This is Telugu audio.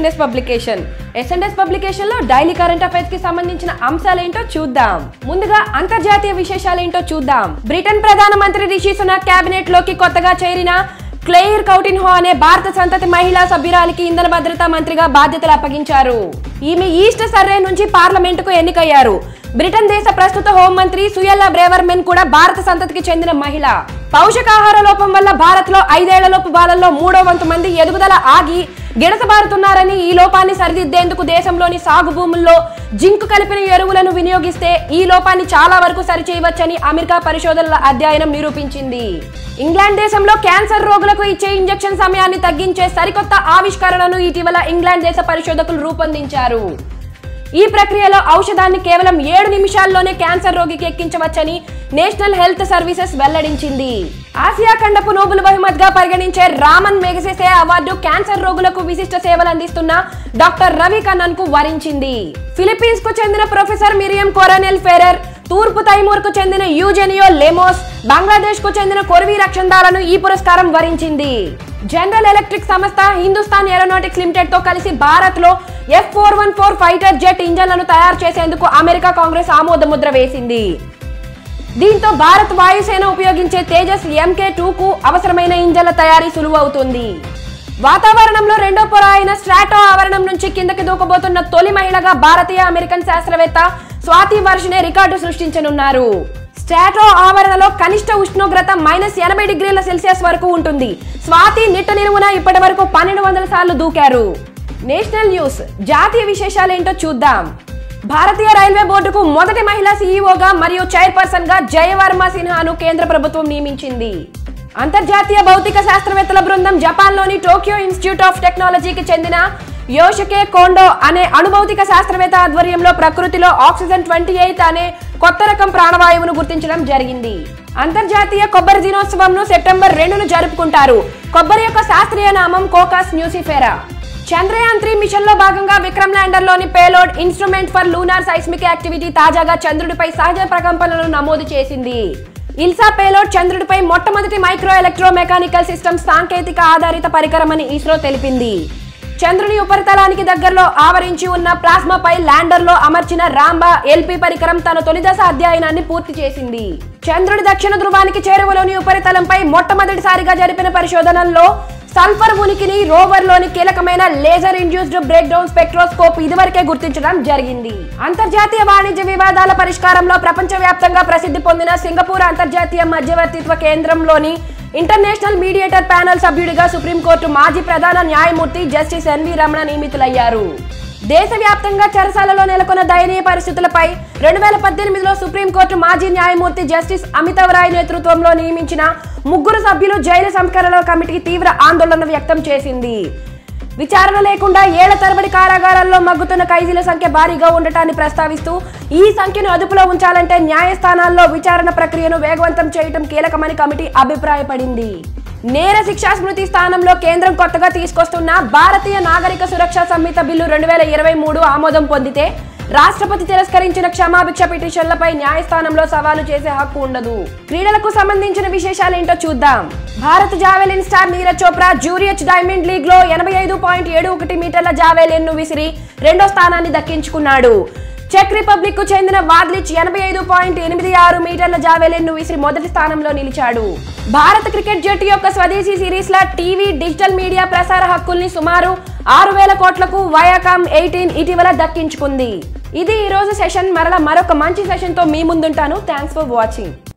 ఎస్ఎన్ఎస్ పబ్లికేషన్ ఎస్ఎన్ఎస్ పబ్లికేషన్ లో డైలీ కరెంట్ అఫైర్స్ కి సంబంధించిన అంశాలేంటో చూద్దాం ముందుగా అంతర్జాతీయ విశేషాలేంటో చూద్దాం బ్రిటన్ ప్రధానమంత్రి రిషి సునాక్ కేబినెట్ లోకి కొత్తగా చేరిన క్లెయిర్ కౌటిన్హో అనే భారత సంతతి మహిళా సభ్యురాలికి ఇంధన భద్రతా మంత్రిగా బాధ్యతలు అప్పగించారు ఈమె ఈస్ట్ సర్రే నుంచి పార్లమెంటుకు ఎన్నికయ్యారు బ్రిటన్ దేశ ప్రస్తుత హోంమంత్రి సుయల్లా బ్రేవర్మెన్ కూడా భారత సంతతికి చెందిన మహిళ పౌషకాహార లోపం వల్ల భారత్ లో ఐదేళ్లలోపు బాలల్లో మూడో వంతు మంది ఎదుగుదల ఆగి గిడసబారుతున్నారని ఈ లోపాన్ని సరిదిద్దేందుకు దేశంలోని సాగు భూముల్లో జింక్ కలిపిన ఎరువులను వినియోగిస్తే ఈ లోపాన్ని చాలా వరకు సరిచేయవచ్చని అమెరికా పరిశోధనల అధ్యయనం నిరూపించింది ఇంగ్లాండ్ దేశంలో క్యాన్సర్ రోగులకు ఇచ్చే ఇంజెక్షన్ సమయాన్ని తగ్గించే సరికొత్త ఆవిష్కరణను ఇటీవల ఇంగ్లాండ్ దేశ పరిశోధకులు రూపొందించారు ఈ ప్రక్రియలో ఔషధాన్ని కేవలం ఏడు నిమిషాల్లోనే క్యాన్సర్ రోగికి ఎక్కించవచ్చని నేషనల్ హెల్త్ సర్వీసెస్ వెల్లడించింది ఆసియా ఖండపు నోబుల్ బహుమతిగా పరిగణించే రామన్ మెగసెసే అవార్డు క్యాన్సర్ రోగులకు విశిష్ట సేవలు అందిస్తున్న డాక్టర్ రవి కన్నన్ కు వరించింది ఫిలిప్పీన్స్ కు చెందిన ప్రొఫెసర్ మిరియం కొరనెల్ ఫెరర్ తూర్పు తైమూర్ కు చెందిన యూజెనియో లెమోస్ బంగ్లాదేశ్ కు చెందిన కొరవి రక్షణదాలను ఈ పురస్కారం వరించింది జనరల్ ఎలక్ట్రిక్ సంస్థ హిందుస్థాన్ ఏరోనాటిక్స్ లిమిటెడ్ తో కలిసి భారత్ లో F four one four fighter jet ఇంజన్లను తయారు చేసేందుకు అమెరికా కాంగ్రెస్ ఆమోద ముద్ర వేసింది దీంతో భారత్ వాయుసేన ఉపయోగించే తేజస్ ఎంకే టూ కు అవసరమైన ఇంజన్ల తయారీ సులువు అవుతుంది వాతావరణంలో రెండో పొర అయిన స్ట్రాటో ఆవరణం నుంచి కిందకి దూకబోతున్న తొలి మహిళగా భారతీయ అమెరికన్ శాస్త్రవేత్త స్వాతి వర్షనే రికార్డు సృష్టించనున్నారు స్ట్రాటో ఆవరణలో కనిష్ట ఉష్ణోగ్రత మైనస్ ఎనభై డిగ్రీల సెల్సియస్ వరకు ఉంటుంది స్వాతి నిట్ట నిలువున ఇప్పటి వరకు పన్నెండు వందల సార్లు దూకారు నేషనల్ న్యూస్ జాతీయ విశేషాలేంటో చూద్దాం భారతీయ రైల్వే బోర్డుకు మొదటి మహిళా సీఈఓగా మరియు చైర్పర్సన్ గా జయవర్మ సిన్హాను కేంద్ర ప్రభుత్వం నియమించింది అంతర్జాతీయ భౌతిక శాస్త్రవేత్తల బృందం జపాన్లోని టోక్యో ఇన్స్టిట్యూట్ ఆఫ్ టెక్నాలజీకి చెందిన యోషకే కోండో అనే అణుభౌతిక శాస్త్రవేత్త ఆధ్వర్యంలో ప్రకృతిలో ఆక్సిజన్ ట్వంటీ ఎయిత్ అనే కొత్త రకం ప్రాణవాయువును గుర్తించడం జరిగింది అంతర్జాతీయ కొబ్బరి దినోత్సవంను సెప్టెంబర్ రెండును జరుపుకుంటారు కొబ్బరి యొక్క శాస్త్రీయ నామం cocos nucifera Chandrayaan three mission లో భాగంగా విక్రమ్ ల్యాండర్ లోని payload instrument for lunar seismic activity తాజాగా చంద్రుడిపై సహజ ప్రకంపనలను నమోదు చేసింది ఇల్సా పేలోడ్ చంద్రుడిపై మొట్టమొదటి మైక్రో ఎలక్ట్రో మెకానికల్ సిస్టమ్ సాంకేతిక ఆధారిత పరికరమని ఇస్రో తెలిపింది చంద్రుని ఉపరితలానికి దగ్గరలో ఆవరించి ఉన్న ప్లాస్మాపై ల్యాండర్ లో అమర్చిన రాంబా ఎల్పి పరికరం తన తొలిదశ అధ్యయనాన్ని పూర్తి చేసింది చంద్రుడి దక్షిణ ధృవానికి చేరువలోని ఉపరితలంపై మొట్టమొదటిసారిగా జరిపిన పరిశోధనల్లో సల్ఫర్ ఉనికిని రోవర్ లోని కీలకమైన laser induced breakdown spectroscope ఇదివరకే గుర్తించడం జరిగింది అంతర్జాతీయ వాణిజ్య వివాదాల పరిష్కారంలో ప్రపంచవ్యాప్తంగా ప్రసిద్ధి పొందిన సింగపూర్ అంతర్జాతీయ మధ్యవర్తిత్వ కేంద్రంలోని ఇంటర్నేషనల్ మీడియేటర్ ప్యానెల్ సభ్యుడిగా సుప్రీంకోర్టు మాజీ ప్రధాన న్యాయమూర్తి జస్టిస్ ఎన్వి రమణ నియమితులయ్యారు దేశవ్యాప్తంగా చెరసాలలో నెలకొన్న దయనీయ పరిస్థితులపై రెండు వేల పద్దెనిమిదిలో సుప్రీంకోర్టు మాజీ న్యాయమూర్తి జస్టిస్ అమితావ్ రాయ్ నేతృత్వంలో నియమించిన ముగ్గురు సభ్యులు జైలు సంస్కరణల కమిటీ తీవ్ర ఆందోళన వ్యక్తం చేసింది విచారణ లేకుండా ఏళ్ల తరబడి కారాగారాల్లో మగ్గుతున్న ఖైదీల సంఖ్య భారీగా ఉండటాన్ని ప్రస్తావిస్తూ ఈ సంఖ్యను అదుపులో ఉంచాలంటే న్యాయస్థానాల్లో విచారణ ప్రక్రియను వేగవంతం చేయటం కీలకమని కమిటీ అభిప్రాయపడింది నేర శిక్షా స్మృతి స్థానంలో కేంద్రం కొత్తగా తీసుకొస్తున్న భారతీయ నాగరిక సురక్ష సంహిత బిల్లు రెండు వేల ఇరవై మూడు ఆమోదం పొందితే రాష్ట్రపతి తిరస్కరించిన క్షమాభిక్ష పిటిషన్లపై న్యాయస్థానంలో సవాలు చేసే హక్కు ఉండదు క్రీడలకు సంబంధించిన విశేషాలేంటో చూద్దాం భారత javelin star Neeraj Chopra Zurich Diamond League లో ఎనభై ఐదు పాయింట్ ఏడు ఒకటి మీటర్ల జావెలిన్ ను విసిరి రెండో స్థానాన్ని దక్కించుకున్నాడు చెక్ రిపబ్లిక్ కు చెందిన వార్లిచ్ ఎనభై ఐదు పాయింట్ ఎనిమిది ఆరు మీటర్ల జావెలిన్ ను విసిరి మొదటి స్థానంలో నిలిచాడు భారత క్రికెట్ జట్టు యొక్క స్వదేశీ సిరీస్ ల టీవీ డిజిటల్ మీడియా ప్రసార హక్కుల్ని సుమారు ఆరు వేల కోట్లకు వయాకామ్ ఎయిటీన్ ఇటీవల దక్కించుకుంది ఇది ఈ రోజు సెషన్ మరలా మరొక మంచి సెషన్ తో మీ ముందుంటాను థ్యాంక్స్ ఫర్ వాచింగ్